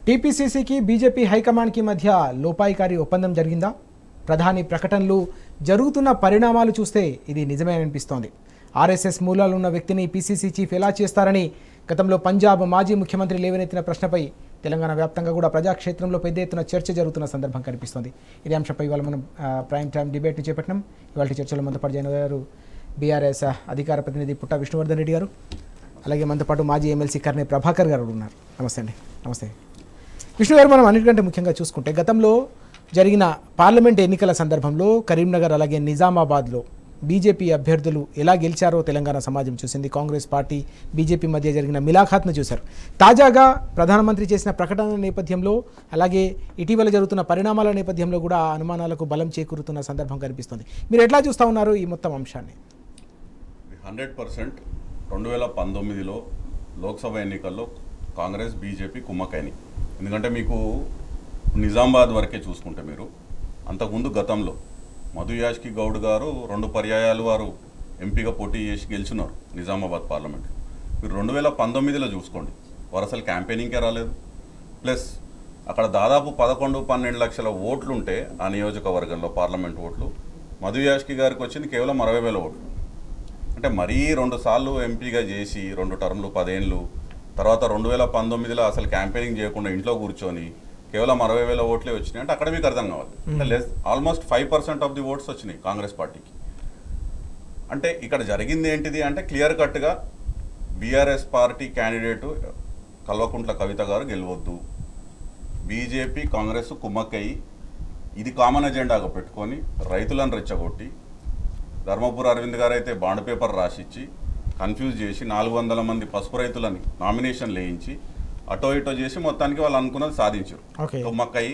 టీపీసీసీకి BJP హైకమాండ్కి మధ్య లోపాయికారి ఒప్పందం జరిగిందా ప్రధాని ప్రకటనలు జరుగుతున్న పరిణామాలు చూస్తే ఇది నిజమే అనిపిస్తోంది ఆర్ఎస్ఎస్ మూలాలున్న వ్యక్తిని పీసీసీ చీఫ్ ఎలా చేస్తారని గతంలో పంజాబ్ మాజీ ముఖ్యమంత్రి లేవనెత్తిన ప్రశ్నపై తెలంగాణ వ్యాప్తంగా కూడా ప్రజాక్షేత్రంలో పెద్ద ఎత్తున చర్చ జరుగుతున్న సందర్భం కనిపిస్తోంది ఇదే అంశంపై ఇవాళ మనం ఆ, ప్రైమ్ టైం డిబేట్ని చేపట్టినాం ఇవాళ చర్చలో మనతో పాటు జాయిన్ అయ్యారు బీఆర్ఎస్ అధికార ప్రతినిధి పుట్ట విష్ణువర్ధన్ రెడ్డి గారు అలాగే మనతో పాటు మాజీ ఎమ్మెల్సీ కర్నే ప్రభాకర్ గారు ఉన్నారు నమస్తే అండి నమస్తే విష్ణు గారు మనం అన్నిటికంటే ముఖ్యంగా చూసుకుంటే గతంలో జరిగిన పార్లమెంట్ ఎన్నికల సందర్భంలో కరీంనగర్ అలాగే నిజామాబాద్లో బీజేపీ అభ్యర్థులు ఎలా గెలిచారో తెలంగాణ సమాజం చూసింది కాంగ్రెస్ పార్టీ బీజేపీ మధ్య జరిగిన మిలాఖాత్ను చూశారు తాజాగా ప్రధానమంత్రి చేసిన ప్రకటన నేపథ్యంలో అలాగే ఇటీవల జరుగుతున్న పరిణామాల నేపథ్యంలో కూడా ఆ అనుమానాలకు బలం చేకూరుతున్న సందర్భం కనిపిస్తుంది మీరు ఎట్లా చూస్తా ఉన్నారు ఈ మొత్తం అంశాన్ని హండ్రెడ్ పర్సెంట్ రెండు వేల పంతొమ్మిదిలో లోక్సభ ఎన్నికల్లో కాంగ్రెస్ బీజేపీ కుమ్మకైనవి ఎందుకంటే మీకు నిజామాబాద్ వరకే చూసుకుంటే మీరు అంతకుముందు గతంలో మధు యాష్కి గౌడ్ గారు రెండు పర్యాయాలు వారు ఎంపీగా పోటీ చేసి గెలిచున్నారు నిజామాబాద్ పార్లమెంట్ మీరు రెండు వేల పంతొమ్మిదిలో చూసుకోండి వారు అసలు క్యాంపెయినింగ్కే రాలేదు ప్లస్ అక్కడ దాదాపు పదకొండు పన్నెండు లక్షల ఓట్లు ఉంటే ఆ నియోజకవర్గంలో పార్లమెంట్ ఓట్లు మధు యాష్కి గారికి వచ్చింది కేవలం అరవై వేల ఓట్లు అంటే మరీ రెండు సార్లు ఎంపీగా చేసి రెండు టర్మ్లు పదేళ్ళు తర్వాత రెండు వేల పంతొమ్మిదిలో అసలు క్యాంపెయినింగ్ చేయకుండా ఇంట్లో కూర్చొని కేవలం అరవై వేల ఓట్లే వచ్చినాయి అంటే అక్కడ మీకు అర్థం కావాలి అంటే less almost five percent of the votes వచ్చినాయి కాంగ్రెస్ పార్టీకి అంటే ఇక్కడ జరిగింది ఏంటిది అంటే క్లియర్ కట్గా BRS party candidate Kalvakuntla Kavitha garu గెలవద్దు బీజేపీ కాంగ్రెస్ కుమ్మక్కయ్యి ఇది కామన్ ఎజెండాగా పెట్టుకొని రైతులను రెచ్చగొట్టి ధర్మపుర అరవింద్ గారు అయితే బాండ్ పేపర్ రాసిచ్చి కన్ఫ్యూజ్ చేసి నాలుగు వందల మంది పసుపు రైతులని నామినేషన్ వేయించి అటో ఇటో చేసి మొత్తానికి వాళ్ళు అనుకున్నది సాధించారు Okay. కుమ్మక్కయ్యి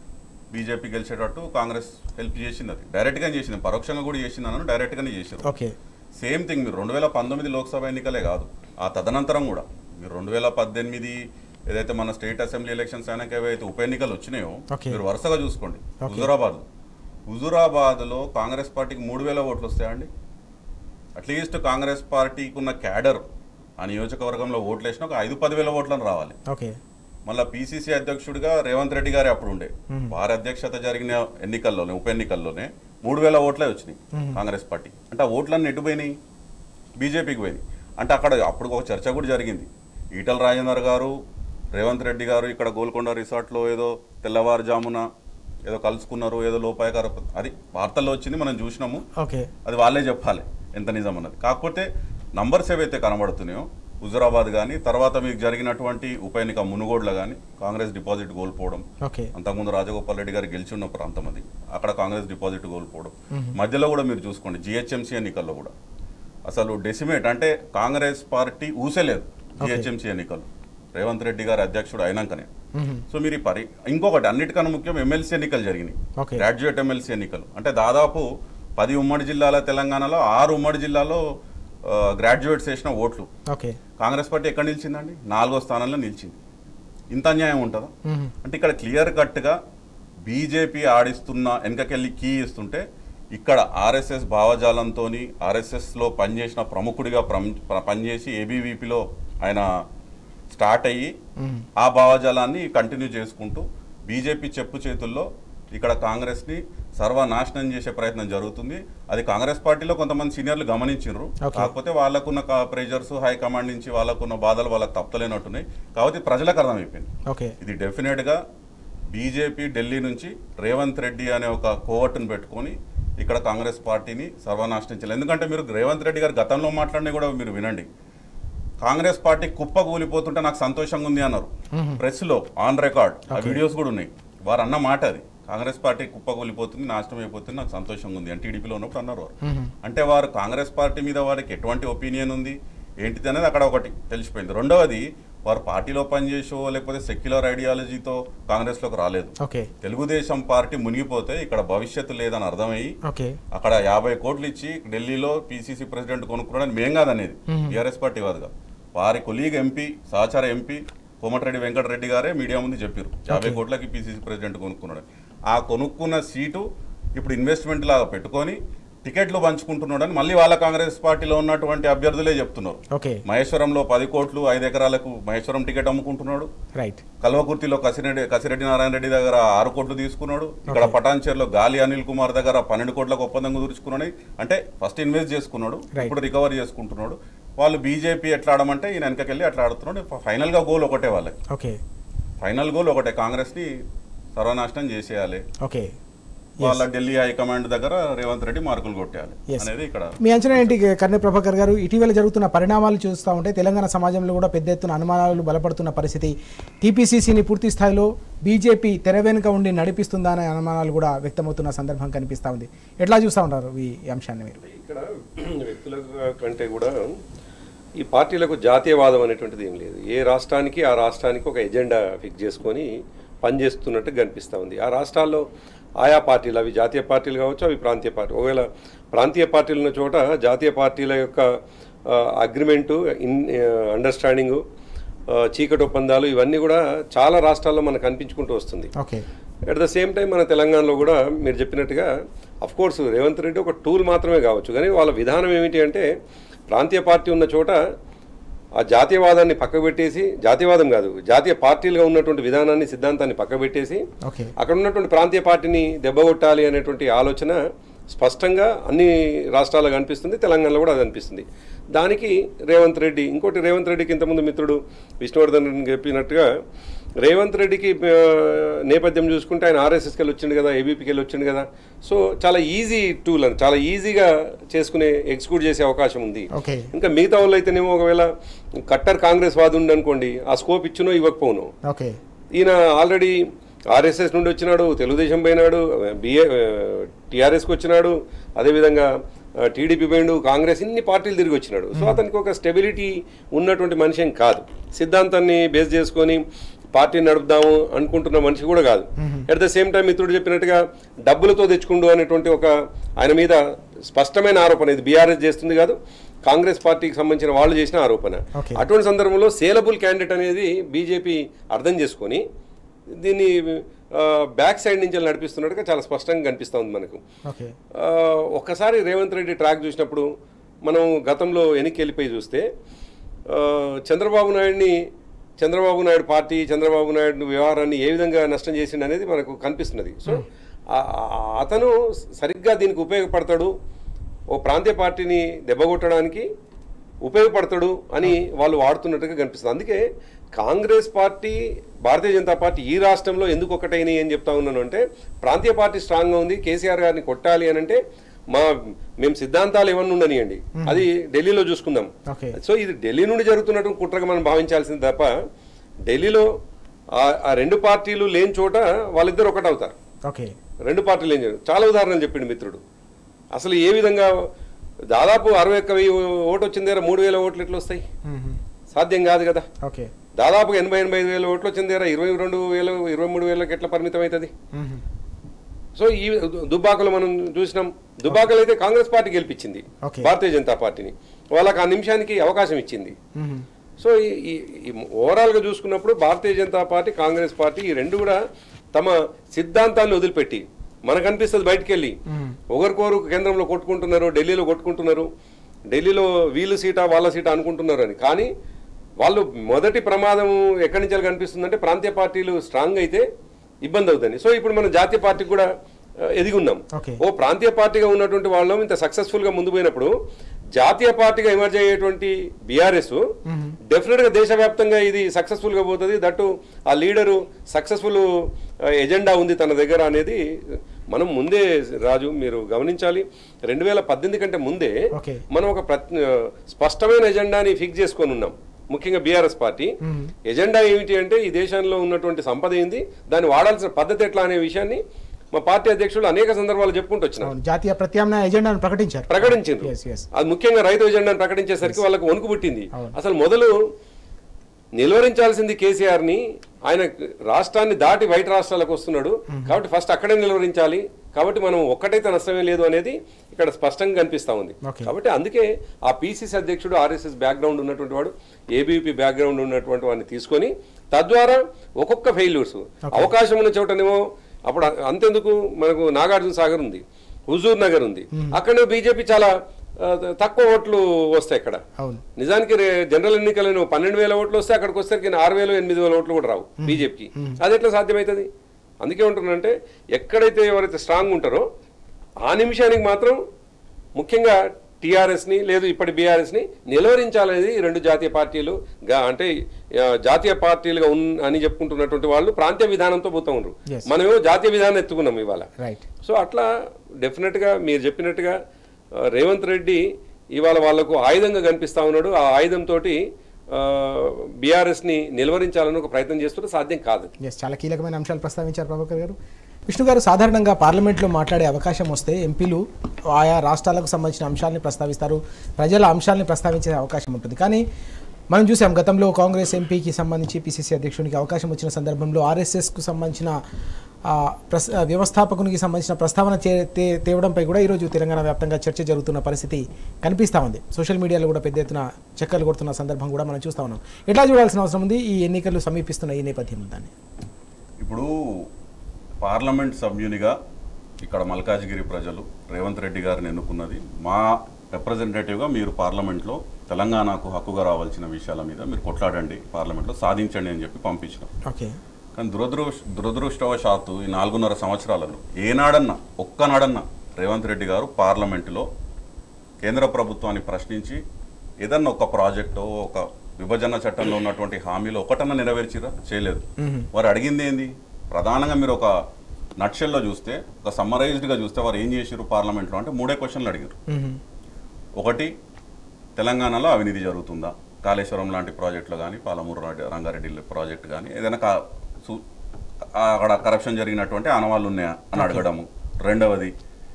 బీజేపీ గెలిచేటట్టు కాంగ్రెస్ హెల్ప్ చేసింది అది డైరెక్ట్గా చేసింది పరోక్షంగా కూడా చేసింది అన్నాను డైరెక్ట్గానే చేసారు ఓకే సేమ్ థింగ్ మీరు రెండు వేల పంతొమ్మిది లోక్సభ ఎన్నికలే కాదు ఆ తదనంతరం కూడా మీరు రెండు వేల పద్దెనిమిది ఏదైతే మన స్టేట్ అసెంబ్లీ ఎలక్షన్స్ అయినాక ఏవైతే ఉప ఎన్నికలు వచ్చినాయో Okay. మీరు వరుసగా చూసుకోండి Okay. హుజురాబాద్ హుజురాబాద్లో కాంగ్రెస్ పార్టీకి మూడు వేల ఓట్లు వస్తాయండి అట్లీస్ట్ కాంగ్రెస్ పార్టీకి ఉన్న క్యాడర్ ఆ నియోజకవర్గంలో ఓట్లు వేసిన ఒక ఐదు పదివేల ఓట్లను రావాలి ఓకే మళ్ళీ పీసీసీ అధ్యక్షుడిగా రేవంత్ రెడ్డి గారే అప్పుడు ఉండే వారి అధ్యక్షత జరిగిన ఎన్నికల్లోనే ఉప ఎన్నికల్లోనే మూడు వేల ఓట్లే వచ్చినాయి కాంగ్రెస్ పార్టీ అంటే ఆ ఓట్లన్నీ ఎటు పోయినాయి బీజేపీకి పోయినాయి అంటే అక్కడ అప్పుడు ఒక చర్చ కూడా జరిగింది ఈటల రాజేందర్ గారు రేవంత్ రెడ్డి గారు ఇక్కడ గోల్కొండ రిసార్ట్లో ఏదో తెల్లవారుజామున ఏదో కలుసుకున్నారు ఏదో లోపాయకార అది వార్తల్లో వచ్చింది మనం చూసినాము ఓకే అది వాళ్ళే చెప్పాలి ఎంత నిజం అన్నది కాకపోతే నంబర్స్ ఏవైతే కనబడుతున్నాయో హుజురాబాద్ కానీ తర్వాత మీకు జరిగినటువంటి ఉప ఎన్నిక మునుగోడ్ల కానీ కాంగ్రెస్ డిపాజిట్ కోల్పోవడం ఓకే అంతకుముందు రాజగోపాల్ రెడ్డి గారు గెలిచి ఉన్న ప్రాంతం అది అక్కడ కాంగ్రెస్ డిపాజిట్ కోల్పోవడం మధ్యలో కూడా మీరు చూసుకోండి జిహెచ్ఎంసీ ఎన్నికల్లో కూడా అసలు డెసిమేట్ అంటే కాంగ్రెస్ పార్టీ ఊసేలేదు జిహెచ్ఎంసీ ఎన్నికలు రేవంత్ రెడ్డి గారు అధ్యక్షుడు అయినాకనే సో మీరు ఈ పరి ఇంకొకటి అన్నిటికన్నా ముఖ్యం ఎమ్మెల్సీ ఎన్నికలు జరిగినాయి ఓకే గ్రాడ్యుయేట్ ఎమ్మెల్సీ ఎన్నికలు అంటే దాదాపు పది ఉమ్మడి జిల్లాల తెలంగాణలో ఆరు ఉమ్మడి జిల్లాలో ఆ, గ్రాడ్యుయేట్స్ వేసిన ఓట్లు ఓకే కాంగ్రెస్ పార్టీ ఎక్కడ నిలిచిందండి నాలుగో స్థానంలో నిలిచింది ఇంత అన్యాయం ఉంటుందా మ్మ్. అంటే ఇక్కడ క్లియర్ కట్గా బీజేపీ ఆడిస్తున్న వెనకకెళ్ళి కీ ఇస్తుంటే ఇక్కడ ఆర్ఎస్ఎస్ భావజాలంతో ఆర్ఎస్ఎస్లో పనిచేసిన ప్రముఖుడిగా ప్రమ్- ప్ర- పనిచేసి ఏబీవీపీలో ఆయన స్టార్ట్ అయ్యి మ్మ్. ఆ భావజాలాన్ని కంటిన్యూ చేసుకుంటూ బీజేపీ చెప్పు చేతుల్లో ఇక్కడ కాంగ్రెస్ని సర్వనాశనం చేసే ప్రయత్నం జరుగుతుంది అది కాంగ్రెస్ పార్టీలో కొంతమంది సీనియర్లు గమనించారు Okay. కాకపోతే వాళ్ళకున్న ప్రెజర్స్ హైకమాండ్ నుంచి వాళ్ళకున్న బాధలు వాళ్ళకి తప్పలేనట్టున్నాయి కాబట్టి ప్రజలకు అర్థమైపోయింది ఓకే ఇది డెఫినెట్గా బీజేపీ ఢిల్లీ నుంచి రేవంత్ రెడ్డి అనే ఒక కోవట్టును పెట్టుకొని ఇక్కడ కాంగ్రెస్ పార్టీని సర్వనాశనం చేయాలి ఎందుకంటే మీరు రేవంత్ రెడ్డి గారు గతంలో మాట్లాడినా కూడా మీరు వినండి కాంగ్రెస్ పార్టీ కుప్ప కూలిపోతుంటే నాకు సంతోషంగా ఉంది అన్నారు ప్రెస్లో ఆన్ రికార్డ్ ఆ వీడియోస్ కూడా ఉన్నాయి వారు అన్న మాట అది కాంగ్రెస్ పార్టీ కుప్ప కూలిపోతుంది నాశనం అయిపోతుంది నాకు సంతోషంగా ఉంది అని టీడీపీలో ఉన్నప్పుడు అన్నారు వారు అంటే వారు కాంగ్రెస్ పార్టీ మీద వారికి ఎటువంటి ఒపీనియన్ ఉంది ఏంటిది అనేది అక్కడ ఒకటి తెలిసిపోయింది రెండవది వారు పార్టీలో పనిచేసో లేకపోతే సెక్యులర్ ఐడియాలజీతో కాంగ్రెస్లోకి రాలేదు ఓకే తెలుగుదేశం పార్టీ మునిగిపోతే ఇక్కడ భవిష్యత్తు లేదని అర్థమయ్యి ఓకే అక్కడ యాభై కోట్లు ఇచ్చి ఢిల్లీలో పీసీసీ ప్రెసిడెంట్ కొనుక్కున్నాడని మేం కాదనేది టీఆర్ఎస్ పార్టీ కాదుగా వారి కొలీగ్ ఎంపీ సహచార ఎంపీ కోమటిరెడ్డి వెంకటరెడ్డి గారే మీడియా ముందు చెప్పారు యాభై కోట్లకి పీసీసీ ప్రెసిడెంట్ కొనుక్కున్నాడు ఆ కొనుక్కున్న సీటు ఇప్పుడు ఇన్వెస్ట్మెంట్ లాగా పెట్టుకొని టికెట్లు పంచుకుంటున్నాడు అని మళ్ళీ వాళ్ళ కాంగ్రెస్ పార్టీలో ఉన్నటువంటి అభ్యర్థులే చెప్తున్నారు ఓకే మహేశ్వరంలో పది కోట్లు ఐదు ఎకరాలకు మహేశ్వరం టికెట్ అమ్ముకుంటున్నాడు రైట్ కల్వకుర్తిలో కసిరెడ్డి కసిరెడ్డి నారాయణ రెడ్డి దగ్గర ఆరు కోట్లు తీసుకున్నాడు ఇక్కడ పటాన్చేరులో గాలి అనిల్ కుమార్ దగ్గర పన్నెండు కోట్లకు ఒప్పందం కుదుర్చుకున్నాడు అంటే ఫస్ట్ ఇన్వెస్ట్ చేసుకున్నాడు Right. ఇప్పుడు రికవర్ చేసుకుంటున్నాడు వాళ్ళు బీజేపీ ఎట్లా ఆడమంటే ఈయన వెనకకెళ్ళి అట్లా ఆడుతున్నాడు ఫైనల్ గా గోల్ ఒకటే వాళ్ళకి ఓకే ఫైనల్ గోల్ ఒకటే కాంగ్రెస్ ని సర్వనాశనం చేసేయాలి ఓకే వాళ్ళ ఢిల్లీ హైకమాండ్ దగ్గర రేవంత్ రెడ్డి మార్కులు కొట్టేయాలి Yes. అనేది ఇక్కడ మీ అంచనా ఏంటి కర్ణి ప్రభాకర్ గారు ఇటీవల జరుగుతున్న పరిణామాలు చూస్తూ ఉంటే తెలంగాణ సమాజంలో కూడా పెద్ద ఎత్తున అనుమానాలు బలపడుతున్న పరిస్థితి టీపీసీసీని పూర్తి స్థాయిలో బీజేపీ తెర వెనుక ఉండి నడిపిస్తుందా అనే అనుమానాలు కూడా వ్యక్తమవుతున్న సందర్భం కనిపిస్తూ ఉంది ఎట్లా చూస్తూ ఉంటారు ఈ అంశాన్ని మీరు ఇక్కడ వ్యక్తుల కంటే కూడా ఈ పార్టీలకు జాతీయవాదం అనేటువంటిది ఏం లేదు ఏ రాష్ట్రానికి ఆ రాష్ట్రానికి ఒక ఎజెండా ఫిక్స్ చేసుకొని పనిచేస్తున్నట్టు కనిపిస్తూ ఉంది ఆ రాష్ట్రాల్లో ఆయా పార్టీలు అవి జాతీయ పార్టీలు కావచ్చు అవి ప్రాంతీయ పార్టీ ఒకవేళ ప్రాంతీయ పార్టీలు ఉన్న చోట జాతీయ పార్టీల యొక్క అగ్రిమెంటు ఇన్ అండర్స్టాండింగు చీకటి ఒప్పందాలు ఇవన్నీ కూడా చాలా రాష్ట్రాల్లో మనకు కనిపించుకుంటూ వస్తుంది okay at the same time మన తెలంగాణలో కూడా మీరు చెప్పినట్టుగా అఫ్ కోర్స్ రేవంత్ రెడ్డి ఒక టూల్ మాత్రమే కావచ్చు కానీ వాళ్ళ విధానం ఏమిటి అంటే ప్రాంతీయ పార్టీ ఉన్న చోట ఆ జాతీయవాదాన్ని పక్కకు పెట్టేసి జాతీయవాదం కాదు జాతీయ పార్టీలుగా ఉన్నటువంటి విధానాన్ని సిద్ధాంతాన్ని పక్కకు పెట్టేసి ఓకే అక్కడ ఉన్నటువంటి ప్రాంతీయ పార్టీని దెబ్బగొట్టాలి అనేటువంటి ఆలోచన స్పష్టంగా అన్ని రాష్ట్రాల్లో కనిపిస్తుంది తెలంగాణలో కూడా అది అనిపిస్తుంది దానికి రేవంత్ రెడ్డి ఇంకోటి రేవంత్ రెడ్డికి ఇంతకుముందు మిత్రుడు విష్ణువర్ధన్ రెడ్డి చెప్పినట్టుగా రేవంత్ రెడ్డికి ఆ, నేపథ్యం చూసుకుంటే ఆయన ఆర్ఎస్ఎస్కి వెళ్ళి వచ్చిండు కదా ఏబీపీకి వెళ్ళి వచ్చిండు కదా సో చాలా ఈజీ టూల్ అని చాలా ఈజీగా చేసుకునే ఎగ్జిక్యూట్ చేసే అవకాశం ఉంది ఓకే ఇంకా మిగతా వాళ్ళు అయితేనేమో ఒకవేళ కట్టర్ కాంగ్రెస్ వాదు అనుకోండి ఆ స్కోప్ ఇచ్చినో ఇవ్వకపోను ఓకే ఈయన ఆల్రెడీ ఆర్ఎస్ఎస్ నుండి వచ్చినాడు తెలుగుదేశం పోయినాడు బిఏ టీఆర్ఎస్కి వచ్చినాడు అదేవిధంగా టీడీపీ పోయిండు కాంగ్రెస్ ఇన్ని పార్టీలు తిరిగి వచ్చినాడు సో అతనికి ఒక స్టెబిలిటీ ఉన్నటువంటి మనిషి ఏం కాదు సిద్ధాంతాన్ని బేస్ చేసుకొని పార్టీని నడుపుదాము అనుకుంటున్న మనిషి కూడా కాదు అట్ ద సేమ్ టైం మిత్రుడు చెప్పినట్టుగా డబ్బులతో తెచ్చుకుండు అనేటువంటి ఒక ఆయన మీద స్పష్టమైన ఆరోపణ ఇది బీఆర్ఎస్ చేస్తుంది కాదు కాంగ్రెస్ పార్టీకి సంబంధించిన వాళ్ళు చేసిన ఆరోపణ Okay. అటువంటి సందర్భంలో సేలబుల్ క్యాండిడేట్ అనేది బీజేపీ అర్థం చేసుకొని దీన్ని ఆ, బ్యాక్ సైడ్ నుంచి నడిపిస్తున్నట్టుగా చాలా స్పష్టంగా కనిపిస్తూ ఉంది మనకు ఓకే ఆ, ఒక్కసారి రేవంత్ రెడ్డి ట్రాక్ చూసినప్పుడు మనం గతంలో వెనక్కి వెళ్ళిపోయి చూస్తే ఆ, చంద్రబాబు నాయుడిని చంద్రబాబు నాయుడు పార్టీ చంద్రబాబు నాయుడు వ్యవహారాన్ని ఏ విధంగా నష్టం చేసిండు అనేది మనకు కనిపిస్తున్నది సో ఆ- ఆ- అతను సరిగ్గా దీనికి ఉపయోగపడతాడు ఓ ప్రాంతీయ పార్టీని దెబ్బగొట్టడానికి ఉపయోగపడతాడు అని వాళ్ళు వాడుతున్నట్టుగా కనిపిస్తుంది అందుకే కాంగ్రెస్ పార్టీ భారతీయ జనతా పార్టీ ఈ రాష్ట్రంలో ఎందుకు ఒకటైనాయి అని చెప్తా ఉన్నాను అంటే ప్రాంతీయ పార్టీ స్ట్రాంగ్గా ఉంది కేసీఆర్ గారిని కొట్టాలి అని అంటే మా మేము సిద్ధాంతాలు ఏమన్నా ఉండనియండి అది ఢిల్లీలో చూసుకుందాం ఓకే సో ఇది ఢిల్లీ నుండి జరుగుతున్నటువంటి కుట్రగా మనం భావించాల్సింది తప్ప ఢిల్లీలో ఆ- ఆ రెండు పార్టీలు లేని చోట వాళ్ళిద్దరు ఒకటవుతారు ఓకే రెండు పార్టీలు ఏం చేయరు చాలా ఉదాహరణలు చెప్పిండు మిత్రుడు అసలు ఏ విధంగా దాదాపు అరవై ఒక్క వెయ్యి ఓటు వచ్చిన దగ్గర మూడు వేల ఓట్లు ఎట్లా వస్తాయి మ్మ్. సాధ్యం కాదు కదా ఓకే దాదాపు ఎనభై ఎనభై ఐదు వేల ఓట్లు వచ్చిన దగ్గర ఇరవై రెండు వేలు ఇరవై మూడు వేలకు ఎట్లా పరిమితం అవుతుంది మ్మ్. సో ఈ దుబ్బాకలు మనం చూసినాం దుబ్బాకలు అయితే కాంగ్రెస్ పార్టీ గెలిపించింది Okay. భారతీయ జనతా పార్టీని వాళ్ళకి ఆ నిమిషానికి అవకాశం ఇచ్చింది మ్మ్. సో ఈ ఈ- ఈ ఓవరాల్గా చూసుకున్నప్పుడు భారతీయ జనతా పార్టీ కాంగ్రెస్ పార్టీ ఈ రెండు కూడా తమ సిద్ధాంతాన్ని వదిలిపెట్టి మనకు అనిపిస్తుంది బయటికి వెళ్ళి మ్మ్. ఒకరికొరు కేంద్రంలో కొట్టుకుంటున్నారు ఢిల్లీలో కొట్టుకుంటున్నారు ఢిల్లీలో వీళ్ళు సీటా వాళ్ళ సీటా అనుకుంటున్నారు అని కానీ వాళ్ళు మొదటి ప్రమాదం ఎక్కడి నుంచి కనిపిస్తుందంటే ప్రాంతీయ పార్టీలు స్ట్రాంగ్ అయితే ఇబ్బంది అవుతుంది సో ఇప్పుడు మనం జాతీయ పార్టీకి కూడా ఆ, ఎదిగి ఉన్నాం Okay. ఓ ప్రాంతీయ పార్టీగా ఉన్నటువంటి వాళ్ళం ఇంత సక్సెస్ఫుల్ గా ముందు పోయినప్పుడు జాతీయ పార్టీగా ఎమర్జ్ అయ్యేటువంటి బీఆర్ఎస్ డెఫినెట్ గా దేశవ్యాప్తంగా ఇది సక్సెస్ఫుల్ గా పోతుంది దట్టు ఆ లీడరు సక్సెస్ఫుల్ ఎజెండా ఉంది తన దగ్గర అనేది మనం ముందే రాజు మీరు గమనించాలి రెండు వేల పద్దెనిమిది కంటే ముందే Okay. మనం ఒక ప్రత్- స్పష్టమైన ఎజెండాని ఫిక్స్ చేసుకొని ఉన్నాం ముఖ్యంగా బీఆర్ఎస్ పార్టీ ఎజెండా ఏమిటి అంటే ఈ దేశంలో ఉన్నటువంటి సంపద ఏంది దాన్ని వాడాల్సిన పద్ధతి ఎట్లా అనే విషయాన్ని మా పార్టీ అధ్యక్షులు అనేక సందర్భాలు చెప్పుకుంటూ వచ్చినారు అవును జాతీయ ప్రత్యామ్నాయ ఎజెండాను ప్రకటించారు ప్రకటించారు Yes, yes. అది ముఖ్యంగా రైతు ఎజెండాను ప్రకటించేసరికి వాళ్ళకు వణుకు పుట్టింది అవును. అసలు మొదలు నిలువరించాల్సింది కేసీఆర్ ని ఆయన రాష్ట్రాన్ని దాటి బయట రాష్ట్రాలకు వస్తున్నాడు కాబట్టి ఫస్ట్ అక్కడే నిలువరించాలి కాబట్టి మనం ఒక్కటైతే నష్టమే లేదు అనేది ఇక్కడ స్పష్టంగా కనిపిస్తా ఉంది Okay. కాబట్టి అందుకే ఆ పీసీసీ అధ్యక్షుడు ఆర్ఎస్ఎస్ బ్యాక్గ్రౌండ్ ఉన్నటువంటి వాడు ఏబీపీ బ్యాక్గ్రౌండ్ ఉన్నటువంటి వాడిని తీసుకొని తద్వారా ఒక్కొక్క ఫెయిల్యూర్స్ అవకాశం ఉన్న చోటనేమో అప్పుడు అంతెందుకు మనకు నాగార్జున సాగర్ ఉంది హుజూర్ నగర్ ఉంది అక్కడ బీజేపీ చాలా ఆ, తక్కువ ఓట్లు వస్తాయి ఇక్కడ అవును నిజానికి రే- జనరల్ ఎన్నికలను పన్నెండు వేల ఓట్లు వస్తే అక్కడికి వచ్చేసరికి ఆరు వేలు ఎనిమిది వేల ఓట్లు కూడా రావు బీజేపీకి అది ఎట్లా సాధ్యమవుతుంది అందుకే ఉంటున్నానంటే ఎక్కడైతే ఎవరైతే స్ట్రాంగ్ ఉంటారో ఆ నిమిషానికి మాత్రం ముఖ్యంగా టీఆర్ఎస్ని లేదు ఇప్పటి బీఆర్ఎస్ని నిలువరించాలనేది ఈ రెండు జాతీయ పార్టీలు గా- అంటే ఆ, జాతీయ పార్టీలుగా ఉన్ అని చెప్పుకుంటున్నటువంటి వాళ్ళు ప్రాంతీయ విధానంతో పోతా ఉండరు Yes. మనమేమో జాతీయ విధానం ఎత్తుకున్నాం ఇవాళ రైట్ సో అట్లా డెఫినెట్గా మీరు చెప్పినట్టుగా ఆ, రేవంత్ రెడ్డి ఇవాళ వాళ్లకు ఆయుధంగా కనిపిస్తా ఉన్నాడు ఆ ఆయుధంతో బీఆర్ఎస్ని నిలువరించాలని ఒక ప్రయత్నం చేస్తుంటే సాధ్యం కాదు ఎస్ చాలా కీలకమైన అంశాలు ప్రస్తావించారు ప్రభాకర్ గారు విష్ణు గారు సాధారణంగా పార్లమెంట్లో మాట్లాడే అవకాశం వస్తే ఎంపీలు ఆయా రాష్ట్రాలకు సంబంధించిన అంశాలని ప్రస్తావిస్తారు ప్రజల అంశాలని ప్రస్తావించే అవకాశం ఉంటుంది కానీ మనం చూసాం గతంలో కాంగ్రెస్ ఎంపీకి సంబంధించి పిసిసి అధ్యక్షునికి అవకాశం వచ్చిన సందర్భంలో ఆర్ఎస్ఎస్కు సంబంధించిన ఆ, ప్రస్ ఆ, వ్యవస్థాపకునికి సంబంధించిన ప్రస్తావన చే- తే- తేవడంపై కూడా ఈరోజు తెలంగాణ వ్యాప్తంగా చర్చ జరుగుతున్న పరిస్థితి కనిపిస్తూ ఉంది సోషల్ మీడియాలో కూడా పెద్ద ఎత్తున చక్కర్లు కొడుతున్న సందర్భం కూడా మనం చూస్తూ ఉన్నాం ఎట్లా చూడాల్సిన అవసరం ఉంది ఈ ఎన్నికలు సమీపిస్తున్న ఈ నేపథ్యం దాన్ని ఇప్పుడు పార్లమెంట్ సభ్యునిగా ఇక్కడ మల్కాజ్గిరి ప్రజలు రేవంత్ రెడ్డి గారిని ఎన్నుకున్నది మా రిప్రజెంటేటివ్గా మీరు పార్లమెంట్లో తెలంగాణకు హక్కుగా రావాల్సిన విషయాల మీద మీరు కొట్లాడండి పార్లమెంట్లో సాధించండి అని చెప్పి పంపించినాం ఓకే కానీ దురదృష్ దురదృష్టవశాత్తు ఈ నాలుగున్నర సంవత్సరాలలో ఏనాడన్నా ఒక్కనాడన్నా రేవంత్ రెడ్డి గారు పార్లమెంటులో కేంద్ర ప్రభుత్వాన్ని ప్రశ్నించి ఏదన్నా ఒక ప్రాజెక్టు ఒక విభజన చట్టంలో ఉన్నటువంటి హామీలు ఒకటన్నా నెరవేర్చిరా చేయలేదు వారు అడిగింది ఏంది ప్రధానంగా మీరు ఒక నక్షల్లో చూస్తే ఒక సమ్మరైజ్డ్గా చూస్తే వారు ఏం చేసారు పార్లమెంట్లో అంటే మూడే క్వశ్చన్లు అడిగారు ఒకటి తెలంగాణలో అవినీతి జరుగుతుందా కాళేశ్వరం లాంటి ప్రాజెక్టులు కానీ పాలమూరు రా- రంగారెడ్డి ప్రాజెక్ట్ కానీ ఏదైనా కా సు- ఆ అక్కడ కరప్షన్ జరిగినటువంటి ఆనవాళ్ళు ఉన్నాయా అని అడగడము రెండవది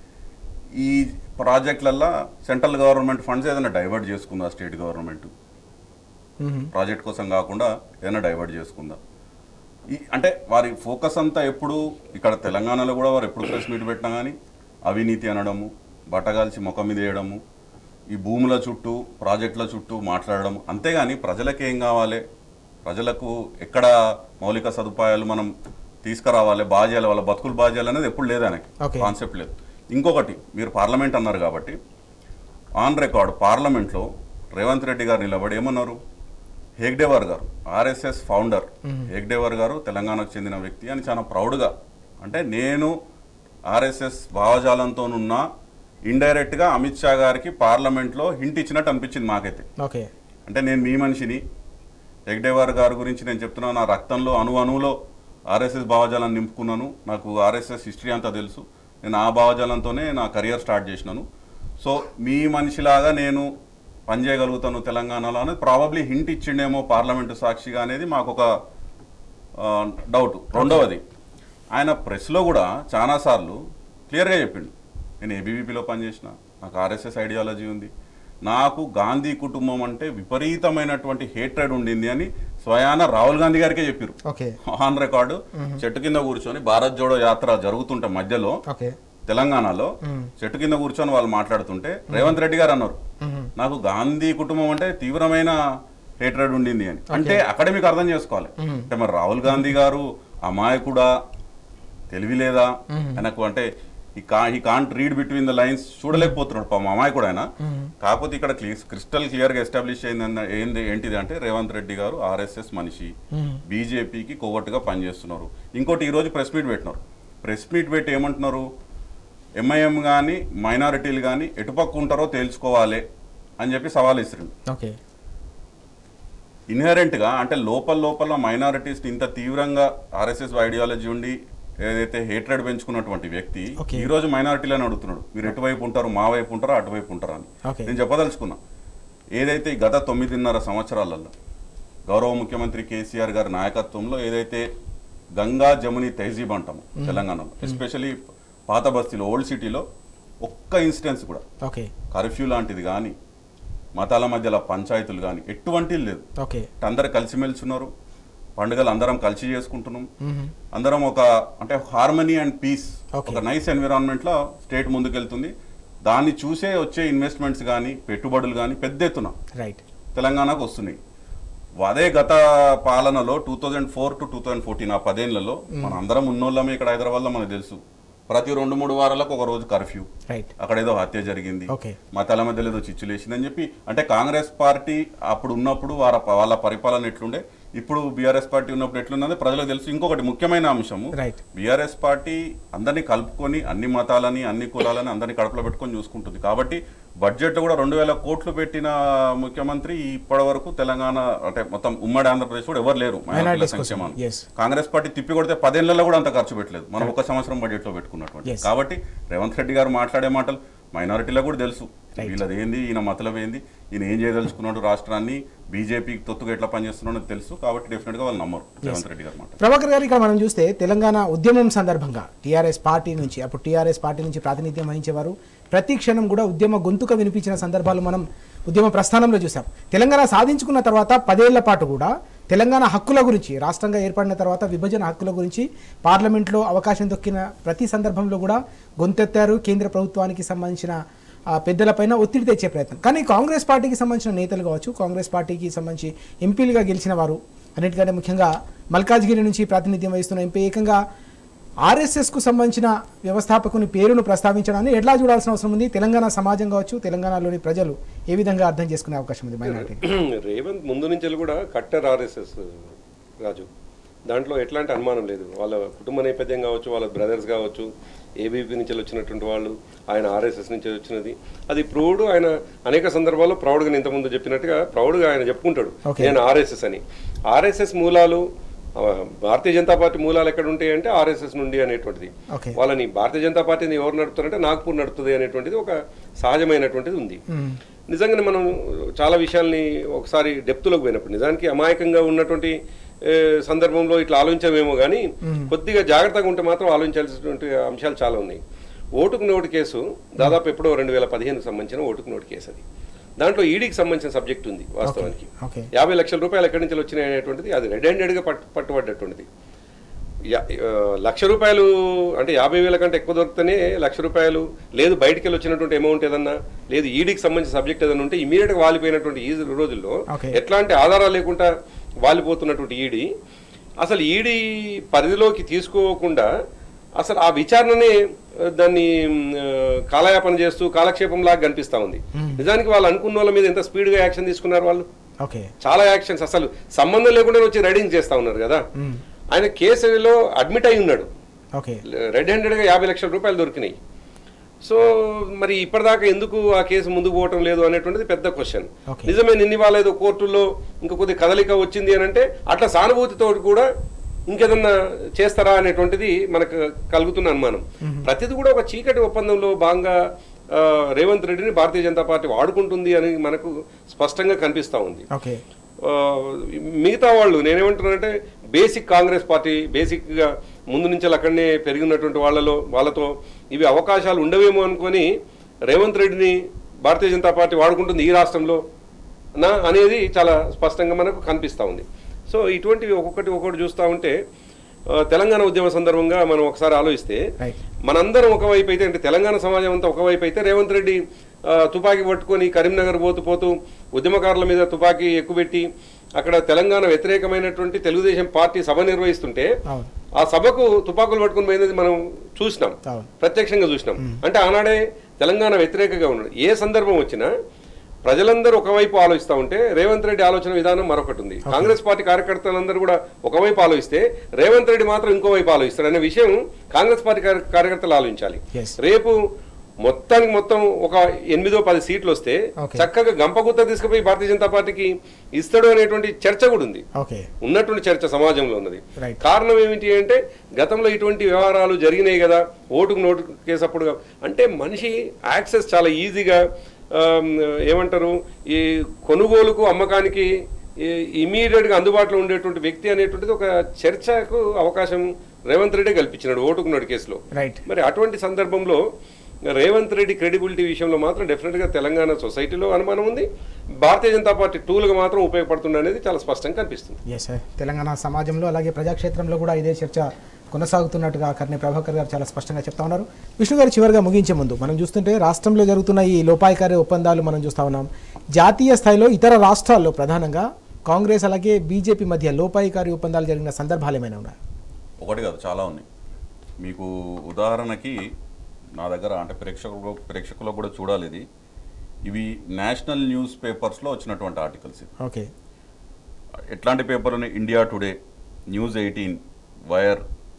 ఈ ప్రాజెక్టులల్లో సెంట్రల్ గవర్నమెంట్ ఫండ్స్ ఏదైనా డైవర్ట్ చేసుకుందా స్టేట్ గవర్నమెంట్ ప్రాజెక్ట్ కోసం కాకుండా ఏదైనా డైవర్ట్ చేసుకుందా ఈ అంటే వారి ఫోకస్ అంతా ఎప్పుడు ఇక్కడ తెలంగాణలో కూడా వారు ఎప్పుడు ప్రెస్ మీట్ పెట్టినా కానీ అవినీతి అనడము బట్టగాల్చి ముఖం మీద వేయడము ఈ భూముల చుట్టూ ప్రాజెక్టుల చుట్టూ మాట్లాడడం అంతేగాని ప్రజలకు ఏం కావాలి ప్రజలకు ఎక్కడ మౌలిక సదుపాయాలు మనం తీసుకురావాలి బాగా చేయాలి వాళ్ళ బతుకులు బాగా చేయాలి అనేది ఎప్పుడు లేదు ఆయనకి Okay. కాన్సెప్ట్ లేదు ఇంకొకటి మీరు పార్లమెంట్ అన్నారు కాబట్టి ఆన్ రికార్డ్ పార్లమెంట్లో రేవంత్ రెడ్డి గారు నిలబడి ఏమన్నారు హేగ్డేవర్ గారు ఆర్ఎస్ఎస్ ఫౌండర్ హేగ్డేవర్ గారు తెలంగాణకు చెందిన వ్యక్తి అని చాలా ప్రౌడ్గా అంటే నేను ఆర్ఎస్ఎస్ భావజాలంతోనున్న ఇండైరెక్ట్గా అమిత్ షా గారికి పార్లమెంట్లో హింట్ ఇచ్చినట్టు అనిపించింది మాకైతే ఓకే అంటే నేను మీ మనిషిని హెగ్డేవార్ గారి గురించి నేను చెప్తున్నాను నా రక్తంలో అణు అణువులో ఆర్ఎస్ఎస్ భావజాలాన్ని నింపుకున్నాను నాకు ఆర్ఎస్ఎస్ హిస్టరీ అంతా తెలుసు నేను ఆ భావజాలంతోనే నా కెరియర్ స్టార్ట్ చేసినాను సో మీ మనిషిలాగా నేను పనిచేయగలుగుతాను తెలంగాణలో అనేది ప్రాబబ్లీ హింట్ ఇచ్చిండేమో పార్లమెంటు సాక్షిగా అనేది మాకు ఒక డౌట్ రెండవది ఆయన ప్రెస్లో కూడా చాలాసార్లు క్లియర్గా చెప్పిండు నేను ఏబీవీపీలో పనిచేసిన నాకు ఆర్ఎస్ఎస్ ఐడియాలజీ ఉంది నాకు గాంధీ కుటుంబం అంటే విపరీతమైనటువంటి హేట్రెడ్ ఉండింది అని స్వయాన రాహుల్ గాంధీ గారికే చెప్పారు ఓకే ఆన్ రికార్డు చెట్టు కింద కూర్చొని భారత్ జోడో యాత్ర జరుగుతుంటే మధ్యలో ఓకే తెలంగాణలో చెట్టు కింద కూర్చొని వాళ్ళు మాట్లాడుతుంటే రేవంత్ రెడ్డి గారు అన్నారు నాకు గాంధీ కుటుంబం అంటే తీవ్రమైన హేట్రెడ్ ఉండింది అని అంటే అక్కడే మీకు అర్థం చేసుకోవాలి అంటే మరి రాహుల్ గాంధీ గారు అమాయకుడా తెలివి లేదా ఆయనకు అంటే ఈ కా ఈ can't read between the lines చూడలేకపోతున్నాడు పాపం అమాయకుడు ఆయన కాకపోతే ఇక్కడ క్రిస్టల్ క్లియర్ గా ఎస్టాబ్లిష్ అయింది ఏంది ఏంటిది అంటే రేవంత్ రెడ్డి గారు ఆర్ఎస్ఎస్ మనిషి బీజేపీకి కోవట్టుగా పనిచేస్తున్నారు ఇంకోటి ఈ రోజు ప్రెస్ మీట్ పెట్టినారు ప్రెస్ మీట్ పెట్టి ఏమంటున్నారు ఎంఐఎం కానీ మైనారిటీలు కానీ ఎటుపక్క ఉంటారో తేల్చుకోవాలి అని చెప్పి సవాల్ ఇస్తుంది ఓకే ఇన్హెరెంట్గా అంటే లోపల లోపల మైనారిటీస్ ఇంత తీవ్రంగా ఆర్ఎస్ఎస్ ఐడియాలజీ ఉండి ఏదైతే హేట్రెడ్ పెంచుకున్నటువంటి వ్యక్తి Okay. ఈ రోజు మైనారిటీలను అడుగుతున్నాడు మీరు ఎటువైపు ఉంటారు మా వైపు ఉంటారా అటువైపు ఉంటారా అని Okay. నేను చెప్పదలుచుకున్నా ఏదైతే ఈ గత తొమ్మిదిన్నర సంవత్సరాలలో గౌరవ ముఖ్యమంత్రి కేసీఆర్ గారి నాయకత్వంలో ఏదైతే గంగా జముని తహజీబ్ అంటాము తెలంగాణలో ఎస్పెషలీ పాత బస్తీలో ఓల్డ్ సిటీలో ఒక్క ఇన్సిడెన్స్ కూడా ఓకే కర్ఫ్యూ లాంటిది కానీ మతాల మధ్యలో పంచాయతీలు కానీ ఎటువంటి లేదు ఓకే అంటే అందరు కలిసిమెలిసి ఉన్నారు పండుగలు అందరం కలిసి చేసుకుంటున్నాం అందరం ఒక అంటే హార్మనీ అండ్ పీస్ Okay. ఒక నైస్ ఎన్విరాన్మెంట్ లో స్టేట్ ముందుకెళ్తుంది దాన్ని చూసే వచ్చే ఇన్వెస్ట్మెంట్స్ కానీ పెట్టుబడులు కానీ పెద్ద ఎత్తున రైట్ తెలంగాణకు వస్తున్నాయి అదే గత పాలనలో two thousand four to two thousand fourteen ఆ పదేళ్లలో మన అందరం ఉన్నోళ్ళమే ఇక్కడ హైదరాబాద్లో మనకు తెలుసు ప్రతి రెండు మూడు వారాలకు ఒక రోజు కర్ఫ్యూ రైట్ అక్కడ ఏదో హత్య జరిగింది ఓకే. మతాల మధ్యలో ఏదో చిచ్చులేసిందని చెప్పి అంటే కాంగ్రెస్ పార్టీ అప్పుడు ఉన్నప్పుడు వార వాళ్ళ పరిపాలన ఎట్లుండే ఇప్పుడు బీఆర్ఎస్ పార్టీ ఉన్నప్పుడు ఎట్లున్నది ప్రజలకు తెలుసు ఇంకొకటి ముఖ్యమైన అంశము రైట్ బీఆర్ఎస్ పార్టీ అందరినీ కలుపుకొని అన్ని మతాలని అన్ని కులాలని అందరినీ కడుపులో పెట్టుకొని చూసుకుంటుంది కాబట్టి బడ్జెట్ కూడా రెండు వేల కోట్లు పెట్టిన ముఖ్యమంత్రి ఇప్పటి వరకు తెలంగాణ అంటే మొత్తం ఉమ్మడి ఆంధ్రప్రదేశ్ కూడా ఎవరు లేరు మైనారిటీల Minorities కోసం, సంక్షేమాన్ని yes. కాంగ్రెస్ పార్టీ తిప్పి కొడితే పదేళ్లలో కూడా అంత ఖర్చు పెట్టలేదు మనం ఒక సంవత్సరం బడ్జెట్ లో పెట్టుకున్నటువంటి Yes. కాబట్టి రేవంత్ రెడ్డి గారు మాట్లాడే మాటలు మైనారిటీలకు కూడా తెలుసు వీళ్ళది ఏంది ఈయన మతలం ఏంది ఈయన ఏం చేయదలుచుకున్నాడు రాష్ట్రాన్ని బీజేపీకి తొత్తుగా ఎట్లా పనిచేస్తున్నాడో తెలుసు కాబట్టి డెఫినెట్ గా వాళ్ళు నమ్మరు రేవంత్ రెడ్డి గారు మాట ప్రభాకర్ గారు ఇక్కడ మనం చూస్తే తెలంగాణ ఉద్యమం సందర్భంగా టీఆర్ఎస్ పార్టీ నుంచి అప్పుడు టీఆర్ఎస్ పార్టీ నుంచి ప్రాతినిధ్యం వహించేవారు ప్రతి క్షణం కూడా ఉద్యమ గొంతుక వినిపించిన సందర్భాలు మనం ఉద్యమ ప్రస్థానంలో చూసాం తెలంగాణ సాధించుకున్న తర్వాత పదేళ్ల పాటు కూడా తెలంగాణ హక్కుల గురించి రాష్ట్రంగా ఏర్పడిన తర్వాత విభజన హక్కుల గురించి పార్లమెంట్లో అవకాశం దొక్కిన ప్రతి సందర్భంలో కూడా గొంతెత్తారు కేంద్ర ప్రభుత్వానికి సంబంధించిన ఆ పెద్దలపైన ఒత్తిడి తెచ్చే ప్రయత్నం కానీ కాంగ్రెస్ పార్టీకి సంబంధించిన నేతలు కావచ్చు కాంగ్రెస్ పార్టీకి సంబంధించి ఎంపీలుగా గెలిచిన వారు అన్నిటికంటే ముఖ్యంగా మల్కాజ్గిరి నుంచి ప్రాతినిధ్యం వహిస్తున్న ఎంపీ ఏకంగా ఆర్ఎస్ఎస్కు సంబంధించిన వ్యవస్థాపకుని పేరును ప్రస్తావించడాన్ని ఎట్లా చూడాల్సిన అవసరం ఉంది తెలంగాణ సమాజం కావచ్చు తెలంగాణలోని ప్రజలు ఏ విధంగా అర్థం చేసుకునే అవకాశం ఉంది మైనార్టీ రేవంత్ ముందు నుంచి కూడా కట్టర్ ఆర్ఎస్ఎస్ రాజు దాంట్లో ఎట్లాంటి అనుమానం లేదు వాళ్ళ కుటుంబ నేపథ్యం కావచ్చు వాళ్ళ బ్రదర్స్ కావచ్చు ఏబీపీ నుంచి వచ్చినటువంటి వాళ్ళు ఆయన ఆర్ఎస్ఎస్ నుంచి వచ్చినది అది ప్రౌడ్ ఆయన అనేక సందర్భాల్లో ప్రౌడ్గా నేను ఇంతకుముందు చెప్పినట్టుగా ప్రౌడ్గా ఆయన చెప్పుకుంటాడు Okay. నేను ఆర్ఎస్ఎస్ అని ఆర్ఎస్ఎస్ మూలాలు ఆ, భారతీయ జనతా పార్టీ మూలాలు ఎక్కడ ఉంటాయి అంటే ఆర్ఎస్ఎస్ నుండి అనేటువంటిది ఓకే వాళ్ళని భారతీయ జనతా పార్టీని ఎవరు నడుపుతారంటే నాగ్పూర్ నడుపుతుంది అనేటువంటిది ఒక సహజమైనటువంటిది ఉంది నిజంగానే మనం చాలా విషయాల్ని ఒకసారి డెప్త్లోకి పోయినప్పుడు నిజానికి అమాయకంగా ఉన్నటువంటి ఏ, సందర్భంలో ఇట్లా ఆలోచించామేమో కానీ కొద్దిగా జాగ్రత్తగా ఉంటే మాత్రం ఆలోచించాల్సినటువంటి అంశాలు చాలా ఉన్నాయి ఓటుకు నోటు కేసు దాదాపు ఎప్పుడో రెండు వేల పదిహేనుకు సంబంధించిన ఓటుకు నోటు కేసు అది దాంట్లో ఈడీకి సంబంధించిన సబ్జెక్ట్ ఉంది వాస్తవానికి ఓకే యాభై లక్షల రూపాయలు ఎక్కడి నుంచి వచ్చినాయి అనేటువంటిది అది రెడ్ హ్యాండెడ్గా పట్టు పట్టుబడ్డటువంటిది యా- ఆ, లక్ష రూపాయలు అంటే యాభై వేల కంటే ఎక్కువ దొరికితేనే లక్ష రూపాయలు లేదు బయటికి వెళ్ళి వచ్చినటువంటి అమౌంట్ ఏదన్నా లేదు ఈడీకి సంబంధించిన సబ్జెక్ట్ ఏదన్నా ఉంటే ఇమీడియట్గా వాలిపోయినటువంటి ఈ రోజుల్లో Okay. ఎట్లాంటి ఆధారాలు లేకుండా వాలిపోతున్నటువంటి ఈడీ అసలు ఈడీ పరిధిలోకి తీసుకోకుండా అసలు ఆ విచారణనే ఆ, దాన్ని ఆ, కాలయాపన చేస్తూ కాలక్షేపం లాగా కనిపిస్తా ఉంది నిజానికి వాళ్ళు అనుకున్న వాళ్ళ మీద ఎంత స్పీడ్గా యాక్షన్ తీసుకున్నారు వాళ్ళు ఓకే చాలా యాక్షన్స్ అసలు సంబంధం లేకుండా వచ్చి రైడింగ్ చేస్తా ఉన్నారు కదా ఆయన కేసులో అడ్మిట్ అయి ఉన్నాడు ఓకే రెడ్ హ్యాండెడ్గా యాభై లక్షల రూపాయలు దొరికినాయి సో మరి ఇప్పటిదాకా ఎందుకు ఆ కేసు ముందుకు పోవటం లేదు అనేటువంటిది పెద్ద క్వశ్చన్ Okay. నిజమే నిన్న ఇవాళ ఏదో కోర్టుల్లో ఇంకా కొద్ది కదలిక వచ్చింది అని అంటే అట్లా సానుభూతితో కూడా ఇంకేదన్నా చేస్తారా అనేటువంటిది మనకు కలుగుతున్న అనుమానం ప్రతిది కూడా ఒక చీకటి ఒప్పందంలో భాగంగా ఆ, రేవంత్ రెడ్డిని భారతీయ జనతా పార్టీ వాడుకుంటుంది అని మనకు స్పష్టంగా కనిపిస్తా ఉంది ఓకే ఆ, మిగతా వాళ్ళు నేనేమంటున్నానంటే బేసిక్ కాంగ్రెస్ పార్టీ బేసిక్గా ముందు నుంచి అక్కడనే పెరిగినటువంటి వాళ్ళలో వాళ్ళతో ఇవి అవకాశాలు ఉండవేమో అనుకొని రేవంత్ రెడ్డిని భారతీయ జనతా పార్టీ వాడుకుంటుంది ఈ రాష్ట్రంలో నా అనేది చాలా స్పష్టంగా మనకు కనిపిస్తూ ఉంది సో ఇటువంటివి ఒక్కొక్కటి ఒక్కొక్కటి చూస్తూ ఉంటే ఆ, తెలంగాణ ఉద్యమ సందర్భంగా మనం ఒకసారి ఆలోచిస్తే రైట్ మనందరం ఒకవైపు అయితే అంటే తెలంగాణ సమాజం అంతా ఒకవైపు అయితే రేవంత్ రెడ్డి ఆ, తుపాకీ పట్టుకొని కరీంనగర్ పోతూ పోతూ ఉద్యమకారుల మీద తుపాకీ ఎక్కుపెట్టి అక్కడ తెలంగాణ వ్యతిరేకమైనటువంటి తెలుగుదేశం పార్టీ సభ నిర్వహిస్తుంటే అవును ఆ సభకు తుపాకులు పట్టుకొని పోయినది మనం చూసినాం అవును ప్రత్యక్షంగా చూసినాం అంటే ఆనాడే తెలంగాణ వ్యతిరేకంగా ఉన్నాడు ఏ సందర్భం వచ్చినా ప్రజలందరూ ఒకవైపు ఆలోచిస్తూ ఉంటే రేవంత్ రెడ్డి ఆలోచన విధానం మరొకటి ఉంది కాంగ్రెస్ పార్టీ కార్యకర్తలందరూ కూడా ఒకవైపు ఆలోచిస్తే రేవంత్ రెడ్డి మాత్రం ఇంకోవైపు ఆలోచిస్తాడు అనే విషయం కాంగ్రెస్ పార్టీ కార్య- కార్యకర్తలు ఆలోచించాలి Yes. రేపు మొత్తానికి మొత్తం ఒక ఎనిమిదో పది సీట్లు వస్తే Okay. చక్కగా గంపగుత్త తీసుకుపోయి భారతీయ జనతా పార్టీకి ఇస్తాడు అనేటువంటి చర్చ కూడా ఉంది ఓకే ఉన్నటువంటి చర్చ సమాజంలో ఉన్నది Right. కారణం ఏమిటి అంటే గతంలో ఇటువంటి వ్యవహారాలు జరిగినాయి కదా ఓటుకు నోటు కేసు అప్పుడు అంటే మనిషి యాక్సెస్ చాలా ఈజీగా ఆమ్, ఏమంటారు ఈ కొనుగోలుకు అమ్మకానికి ఇమీడియట్గా అందుబాటులో ఉండేటువంటి వ్యక్తి అనేటువంటిది ఒక చర్చకు అవకాశం రేవంత్ రెడ్డి కల్పించినాడు ఓటుకు నోటు కేసులో రైట్ మరి అటువంటి సందర్భంలో రేవంత్ రెడ్డి క్రెడిబిలిటీ విషయంలో మాత్రం డెఫినెట్గా తెలంగాణ సొసైటీలో అనుమానం ఉంది భారతీయ జనతా పార్టీ టూల్గా మాత్రం ఉపయోగపడుతుంది అనేది చాలా స్పష్టంగా కనిపిస్తుంది ఎస్ సార్ తెలంగాణ సమాజంలో అలాగే ప్రజాక్షేత్రంలో కూడా ఇదే చర్చ కొనసాగుతున్నట్టుగా కర్ణి ప్రభాకర్ గారు చాలా స్పష్టంగా చెప్తా ఉన్నారు విష్ణు గారు చివరిగా ముగించే ముందు మనం చూస్తుంటే రాష్ట్రంలో జరుగుతున్న ఈ లోపాయకారి ఒప్పందాలు మనం చూస్తా ఉన్నాం జాతీయ స్థాయిలో ఇతర రాష్ట్రాల్లో ప్రధానంగా కాంగ్రెస్ అలాగే బీజేపీ మధ్య లోపాయికారి ఒప్పందాలు జరిగిన సందర్భాలు ఏమైనా ఉన్నాయి ఒకటి కాదు చాలా ఉన్నాయి మీకు ఉదాహరణకి నా దగ్గర అంటే ప్రేక్షకులు ప్రేక్షకులకు కూడా చూడాలి ఇది ఇవి నేషనల్ న్యూస్ పేపర్స్లో వచ్చినటువంటి ఆర్టికల్స్ ఇవి ఓకే ఎట్లాంటి పేపర్ ఉన్నాయి India Today News Eighteen Wire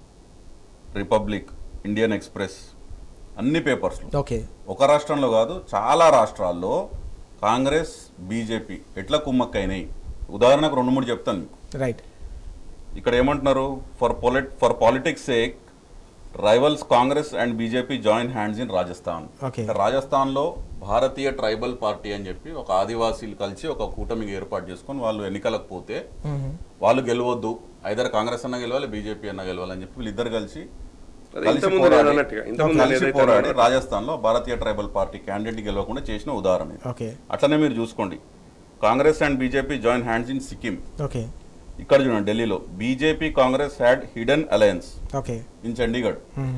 Republic Indian Express అన్ని పేపర్స్లో ఓకే ఒక రాష్ట్రంలో కాదు చాలా రాష్ట్రాల్లో కాంగ్రెస్ బీజేపీ ఎట్లా కుమ్మక్కైనాయి ఉదాహరణకు రెండు మూడు చెప్తాను మీకు రైట్ ఇక్కడ ఏమంటున్నారు ఫర్ పొలిట్ for politics sake rivals Congress and BJP join hands in Rajasthan Okay. Rajasthan లో భారతీయ ట్రైబల్ పార్టీ అని చెప్పి ఒక ఆదివాసీలు కలిసి ఒక కూటమికి ఏర్పాటు చేసుకొని వాళ్ళు ఎన్నికలకు పోతే వాళ్ళు గెలవద్దు ఐదర్ కాంగ్రెస్ అన్న గెలవాలి బీజేపీ అన్న గెలవాలని చెప్పి వీళ్ళిద్దరు కలిసి అదే కలిసి ఇంతకుముందు పోరాడి- నేను అన్నట్టుగా, ఇంతకుముందు కలిసి ఏదైతే పోరాడి అన్నాడో- రాజస్థాన్ లో భారతీయ ట్రైబల్ పార్టీ క్యాండిడేట్ గెలవకుండా చేసిన ఉదాహరణ ఇది. ఓకే అట్లనే మీరు చూసుకోండి Congress and BJP join hands in Sikkim okay ఇక్కడ చూడండి ఢిల్లీలో BJP Congress had hidden alliance okay in Chandigarh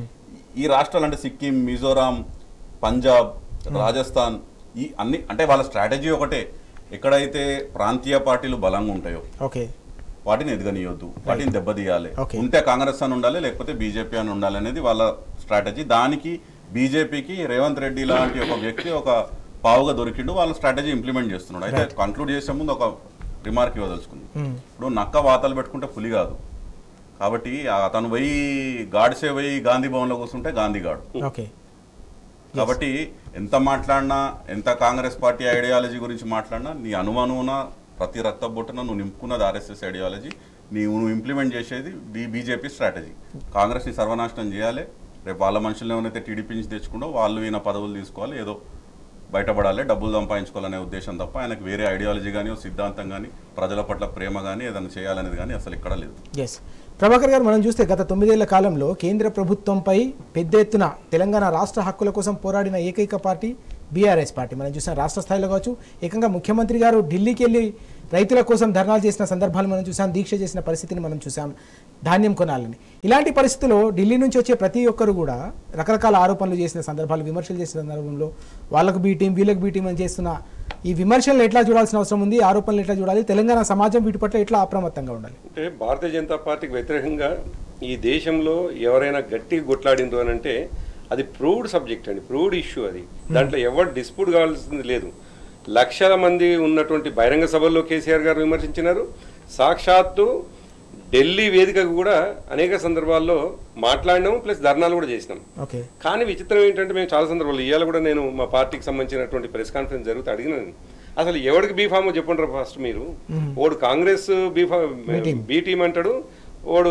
ఈ రాష్ట్రాలు అంటే సిక్కిం మిజోరాం పంజాబ్ రాజస్థాన్ ఈ అన్ని అంటే వాళ్ళ స్ట్రాటజీ ఒకటే ఎక్కడైతే ప్రాంతీయ పార్టీలు బలంగా ఉంటాయో ఓకే వాటిని ఎదగనీయొద్దు వాటిని దెబ్బతీయాలి Okay. ఉంటే కాంగ్రెస్ అని ఉండాలి లేకపోతే బీజేపీ అని ఉండాలి అనేది వాళ్ళ స్ట్రాటజీ దానికి బీజేపీకి రేవంత్ రెడ్డి లాంటి ఒక వ్యక్తి ఒక పావుగా దొరికిండు వాళ్ళ స్ట్రాటజీ ఇంప్లిమెంట్ చేస్తున్నాడు అయితే కంక్లూడ్ చేసే ముందు ఒక రిమార్క్ ఇవ్వదలుచుకుంది ఇప్పుడు నక్క వాతలు పెట్టుకుంటే పులి కాదు కాబట్టి అతను పోయి గాడ్సే పోయి గాంధీ భవన్లో కూర్చుంటే గాంధీగాడు ఓకే కాబట్టి ఎంత మాట్లాడినా ఎంత కాంగ్రెస్ పార్టీ ఐడియాలజీ గురించి మాట్లాడినా నీ అనుమానున ప్రతి రక్త బొట్టున నువ్వు నింపుకున్నది ఆర్ఎస్ఎస్ ఐడియాలజీ నీవు నువ్వు ఇంప్లిమెంట్ చేసేది బీ బీజేపీ స్ట్రాటజీ కాంగ్రెస్ని సర్వనాశనం చేయాలి రేపు వాళ్ళ మనుషులు ఏమైతే టీడీపీ నుంచి తెచ్చుకుంటో వాళ్ళు ఈయన పదవులు తీసుకోవాలి ఏదో బయటపడాలి డబ్బులు సంపాదించుకోవాలనే ఉద్దేశం తప్ప ఆయనకు వేరే ఐడియాలజీ కానీ సిద్ధాంతం కానీ ప్రజల పట్ల ప్రేమ కానీ ఏదైనా చేయాలనేది కానీ అసలు ఇక్కడ లేదు ఎస్ ప్రభాకర్ గారు మనం చూస్తే గత తొమ్మిదేళ్ల కాలంలో కేంద్ర ప్రభుత్వంపై పెద్ద ఎత్తున తెలంగాణ రాష్ట్ర హక్కుల కోసం పోరాడిన ఏకైక పార్టీ బీఆర్ఎస్ పార్టీ మనం చూసిన రాష్ట్ర స్థాయిలో కావచ్చు ఏకంగా ముఖ్యమంత్రి గారు ఢిల్లీకి వెళ్ళి రైతుల కోసం ధర్నాలు చేసిన సందర్భాలు మనం చూసాం దీక్ష చేసిన పరిస్థితిని మనం చూసాం ధాన్యం కొనాలని ఇలాంటి పరిస్థితుల్లో ఢిల్లీ నుంచి వచ్చే ప్రతి ఒక్కరు కూడా రకరకాల ఆరోపణలు చేసిన సందర్భాలు విమర్శలు చేసిన సందర్భంలో వాళ్ళకు బీ టీం వీళ్ళకి బీ టీం అని చేస్తున్న ఈ విమర్శలను ఎట్లా చూడాల్సిన అవసరం ఉంది ఆరోపణలు ఎట్లా చూడాలి తెలంగాణ సమాజం వీటి పట్ల ఎట్లా అప్రమత్తంగా ఉండాలి అంటే భారతీయ జనతా పార్టీకి వ్యతిరేకంగా ఈ దేశంలో ఎవరైనా గట్టిగా కొట్లాడిండ్రు అని అంటే అది ప్రూవ్డ్ సబ్జెక్ట్ అండి ప్రూవ్డ్ ఇష్యూ అది దాంట్లో ఎవరు డిస్ప్యూట్ కావాల్సింది లేదు లక్షల మంది ఉన్నటువంటి బహిరంగ సభల్లో కేసీఆర్ గారు విమర్శించినారు సాక్షాత్తు ఢిల్లీ వేదికకు కూడా అనేక సందర్భాల్లో మాట్లాడినాము ప్లస్ ధర్నాలు కూడా చేసినాం ఓకే కానీ విచిత్రం ఏంటంటే మేము చాలా సందర్భాలు ఇవాళ కూడా నేను మా పార్టీకి సంబంధించినటువంటి ప్రెస్ కాన్ఫరెన్స్ జరుగుతూ అడిగినాను అసలు ఎవరికి బీఫామ్ చెప్పండి ఫస్ట్ మీరు ఓడు కాంగ్రెస్ బీఫామ్ బీ టీం అంటాడు ఓడు